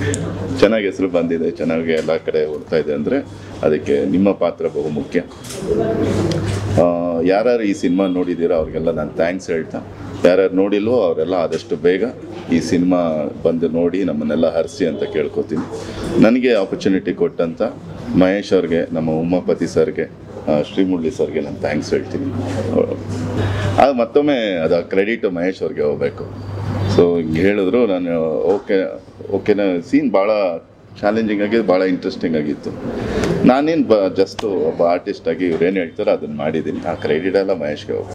ಚೆನ್ನಾಗಿ ಹೆಸರು ಬಂದಿದೆ ಚೆನ್ನಾಗಿ ಎಲ್ಲ ಕಡೆ ಹೋಗ್ತಾ ಇದೆ ಅಂದರೆ ಅದಕ್ಕೆ ನಿಮ್ಮ ಪಾತ್ರ ಬಹು ಮುಖ್ಯ ಯಾರ್ಯಾರು ಈ ಸಿನಿಮಾ ನೋಡಿದ್ದೀರೋ ಅವ್ರಿಗೆಲ್ಲ ನಾನು ಥ್ಯಾಂಕ್ಸ್ ಹೇಳ್ತಾ ಯಾರ್ಯಾರು ನೋಡಿಲ್ವೋ ಅವರೆಲ್ಲ ಆದಷ್ಟು ಬೇಗ ಈ ಸಿನಿಮಾ ಬಂದು ನೋಡಿ ನಮ್ಮನ್ನೆಲ್ಲ ಹರಿಸಿ ಅಂತ ಕೇಳ್ಕೊತೀನಿ ನನಗೆ ಆಪರ್ಚುನಿಟಿ ಕೊಟ್ಟಂಥ ಮಹೇಶ್ ಅವ್ರಿಗೆ ನಮ್ಮ ಉಮಾಪತಿ ಸರ್ಗೆ ಆ, ಶ್ರೀಮುರಳಿ ಸರ್ಗೆ ನಾನು ಥ್ಯಾಂಕ್ಸ್ ಹೇಳ್ತೀನಿ ಅದು ಮತ್ತೊಮ್ಮೆ ಅದು ಕ್ರೆಡಿಟ್ ಮಹೇಶ್ ಅವ್ರಿಗೆ ಹೋಗಬೇಕು ಸೊ ಹಿಂಗೆ ಹೇಳಿದ್ರು ನಾನು ಓಕೆ ಓಕೆನ ಸೀನ್ ಭಾಳ ಚಾಲೆಂಜಿಂಗ್ ಆಗಿ ಭಾಳ ಇಂಟ್ರೆಸ್ಟಿಂಗ್ ಆಗಿತ್ತು ನಾನೇನು ಬ ಜಸ್ಟ್ ಒಬ್ಬ ಆರ್ಟಿಸ್ಟ್ ಆಗಿ ಇವ್ರೇನು ಹೇಳ್ತಾರೋ ಅದನ್ನು ಮಾಡಿದ್ದೀನಿ ಆ ಕ್ರೆಡಿಟ್ ಎಲ್ಲ ಮಹೇಶ್ಗೆ ಹೋಗ್ಬೇಕು